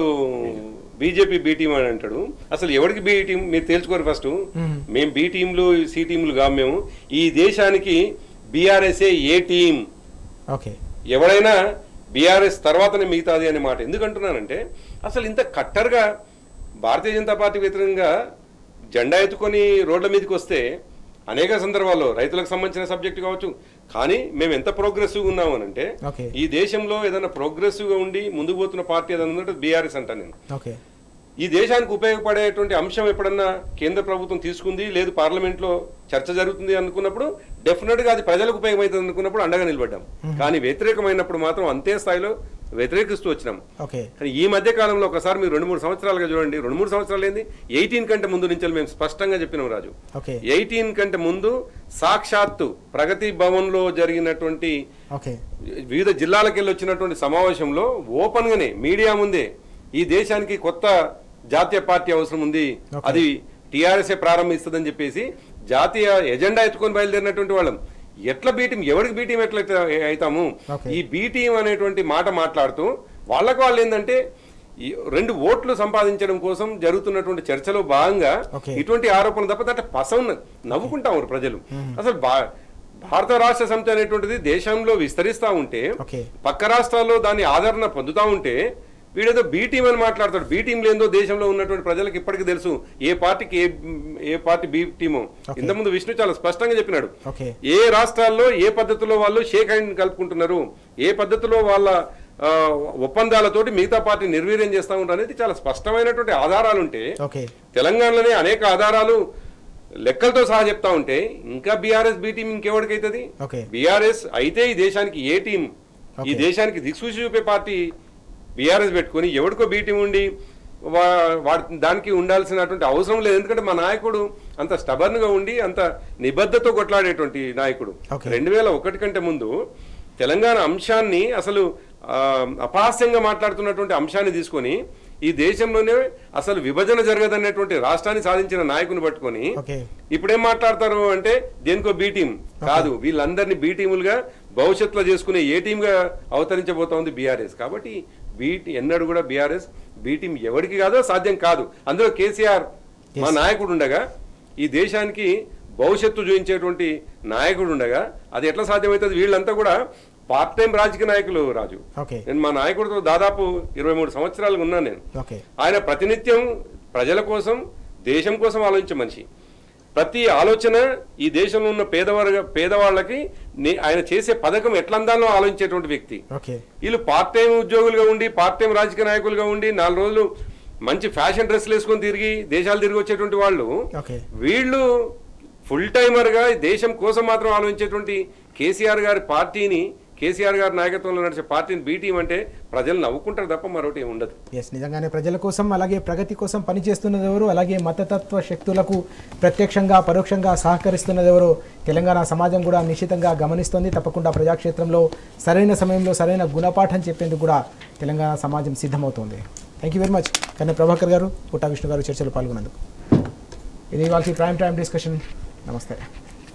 బీజేపీ బీ టీం అని అంటాడు అసలు ఎవరికి బీ టీం మీరు తేల్చుకోరు ఫస్ట్ మేము బీ టీంలు సి టీంలు కాదు మేము ఈ దేశానికి బీఆర్ఎస్ఏ ఏ టీం ఓకే ఎవడైనా బీఆర్ఎస్ తర్వాతనే మిగతాది అనే మాట ఎందుకు అంటున్నానంటే అసలు ఇంత కట్టర్గా భారతీయ జనతా పార్టీ వ్యతిరేకంగా జెండా ఎత్తుకొని రోడ్ల మీదకి వస్తే అనేక సందర్భాల్లో రైతులకు సంబంధించిన సబ్జెక్ట్ కావచ్చు కానీ మేము ఎంత ప్రోగ్రెసివ్గా ఉన్నామనంటే ఓకే ఈ దేశంలో ఏదైనా ప్రోగ్రెసివ్గా ఉండి ముందుకు పోతున్న పార్టీ ఏదైనా ఉందంటే బీఆర్ఎస్ అంటాను నేను ఓకే ఈ దేశానికి ఉపయోగపడేటువంటి అంశం ఎప్పుడన్నా కేంద్ర ప్రభుత్వం తీసుకుంది లేదు పార్లమెంట్లో చర్చ జరుగుతుంది అనుకున్నప్పుడు డెఫినెట్ గా అది ప్రజలకు ఉపయోగమవుతుంది అనుకున్నప్పుడు అండగా నిలబడ్డాం కానీ వ్యతిరేకమైనప్పుడు మాత్రం అంతే స్థాయిలో వ్యతిరేకిస్తూ వచ్చినాం ఓకే కానీ ఈ మధ్య కాలంలో ఒకసారి మీరు రెండు మూడు సంవత్సరాలుగా చూడండి రెండు మూడు సంవత్సరాలు ఏంది ఎయిటీన్ కంటే ముందు నుంచి మేము స్పష్టంగా చెప్పినాం రాజు ఓకే ఎయిటీన్ కంటే ముందు సాక్షాత్తు ప్రగతి భవన్ లో జరిగినటువంటి ఓకే వివిధ జిల్లాలకు వెళ్ళి వచ్చినటువంటి సమావేశంలో ఓపెన్ గానే మీడియా ముందే ఈ దేశానికి కొత్త జాతీయ పార్టీ అవసరం ఉంది Okay. అది టీఆర్ఎస్ఏ ప్రారంభిస్తుందని చెప్పేసి జాతీయ ఎజెండా ఎత్తుకొని బయలుదేరినటువంటి వాళ్ళం ఎట్లా బీటీం ఎవరికి బీటీం ఎట్లా అయితే- అవుతాము Okay. ఈ బీటీం అనేటువంటి మాట మాట్లాడుతూ వాళ్ళకు వాళ్ళు ఏంటంటే ఈ రెండు ఓట్లు సంపాదించడం కోసం జరుగుతున్నటువంటి చర్చలో భాగంగా Okay. ఇటువంటి ఆరోపణలు తప్ప అంటే పసం నవ్వుకుంటాం ప్రజలు అసలు బా భారత రాష్ట్ర సమితి అనేటువంటిది దేశంలో విస్తరిస్తా ఉంటే ఓకే పక్క రాష్ట్రాల్లో దాని ఆదరణ పొందుతా ఉంటే వీడేదో బీ టీం అని మాట్లాడతాడు బీ టీం లేదో దేశంలో ఉన్నటువంటి ప్రజలకు ఇప్పటికీ తెలుసు ఏ పార్టీకి ఏ ఏ పార్టీ బీ టీమో Okay. ఇంతకుముందు విష్ణు చాలా స్పష్టంగా చెప్పినాడు ఓకే ఏ రాష్ట్రాల్లో ఏ పద్ధతిలో వాళ్ళు షేక్ హ్యాండ్ కలుపుకుంటున్నారు ఏ పద్ధతిలో వాళ్ళ ఆ, ఒప్పందాలతోటి మిగతా పార్టీ నిర్వీర్యం చేస్తా ఉంటారు అనేది చాలా స్పష్టమైనటువంటి ఆధారాలు ఉంటే ఓకే తెలంగాణలోనే అనేక ఆధారాలు లెక్కలతో సహా చెప్తా ఉంటే ఇంకా బీఆర్ఎస్ బీ టీం ఇంకెవరికైతుంది ఓకే బీఆర్ఎస్ అయితే ఈ దేశానికి ఏ టీం ఈ Okay. దేశానికి దిక్సూచి చూపే పార్టీ బీఆర్ఎస్ పెట్టుకొని ఎవడికో బీ టీం ఉండి వా- వాడి దానికి ఉండాల్సినటువంటి అవసరం లేదు ఎందుకంటే మా నాయకుడు అంత stubborn గా ఉండి అంత నిబద్ధతో కొట్లాడేటువంటి నాయకుడు Okay. రెండు వేల ఒకటి కంటే ముందు తెలంగాణ అంశాన్ని అసలు ఆ, అపహాస్యంగా మాట్లాడుతున్నటువంటి అంశాన్ని తీసుకొని ఈ దేశంలోనే అసలు విభజన జరగదనేటువంటి రాష్ట్రాన్ని సాధించిన నాయకుని పట్టుకొని ఓకే ఇప్పుడేం మాట్లాడతారు అంటే దేనికో బి టీం కాదు వీళ్ళందరినీ బి టీములుగా భవిష్యత్తులో చేసుకునే ఏ టీంగా అవతరించబోతోంది బీఆర్ఎస్ కాబట్టి బీ ఎన్నడూ కూడా బీఆర్ఎస్ బి టీం ఎవరికి కాదో సాధ్యం కాదు అందులో కేసీఆర్ మా నాయకుడు ఉండగా ఈ దేశానికి భవిష్యత్తు చూపించేటువంటి నాయకుడు ఉండగా అది ఎట్లా సాధ్యమవుతుంది వీళ్ళంతా కూడా పార్ట్ టైం రాజకీయ నాయకులు రాజు ఓకే నేను మా నాయకుడితో దాదాపు ఇరవై మూడు సంవత్సరాలుగా ఉన్నాను నేను ఓకే ఆయన ప్రతినిత్యం ప్రజల కోసం దేశం కోసం ఆలోచించే మనిషి ప్రతి ఆలోచన ఈ దేశంలో ఉన్న పేదవర్గ పేదవాళ్ళకి నే- ఆయన చేసే పథకం ఎట్లా అందాలో ఆలోచించేటువంటి వ్యక్తి ఓకే వీళ్ళు పార్ట్ టైం ఉద్యోగులుగా ఉండి పార్ట్ టైం రాజకీయ నాయకులుగా ఉండి నాలుగు రోజులు మంచి ఫ్యాషన్ డ్రెస్సులు వేసుకొని తిరిగి దేశాలు తిరిగి వచ్చేటువంటి వాళ్ళు ఓకే వీళ్ళు ఫుల్ టైమర్గా దేశం కోసం మాత్రం ఆలోచించేటువంటి కేసీఆర్ గారి పార్టీని కేసీఆర్ గారి నాయకత్వంలో నడిచే పార్టీని బీటీం అంటే ప్రజలు నవ్వుకుంటారు తప్ప మరొకటి ఏం ఉండదు ఎస్ నిజంగానే ప్రజల కోసం అలాగే ప్రగతి కోసం పనిచేస్తున్నది ఎవరు అలాగే మతతత్వ శక్తులకు ప్రత్యక్షంగా పరోక్షంగా సహకరిస్తున్నది ఎవరు తెలంగాణ సమాజం కూడా నిశ్చితంగా గమనిస్తోంది తప్పకుండా ప్రజాక్షేత్రంలో సరైన సమయంలో సరైన గుణపాఠం చెప్పేందుకు కూడా తెలంగాణ సమాజం సిద్ధమవుతోంది థ్యాంక్ యూ వెరీ మచ్ కన్నా ప్రభాకర్ గారు పుట్టా విష్ణు గారు చర్చలో పాల్గొన్నందుకు ఇది వాళ్ళకి ప్రైమ్ టైం డిస్కషన్ నమస్తే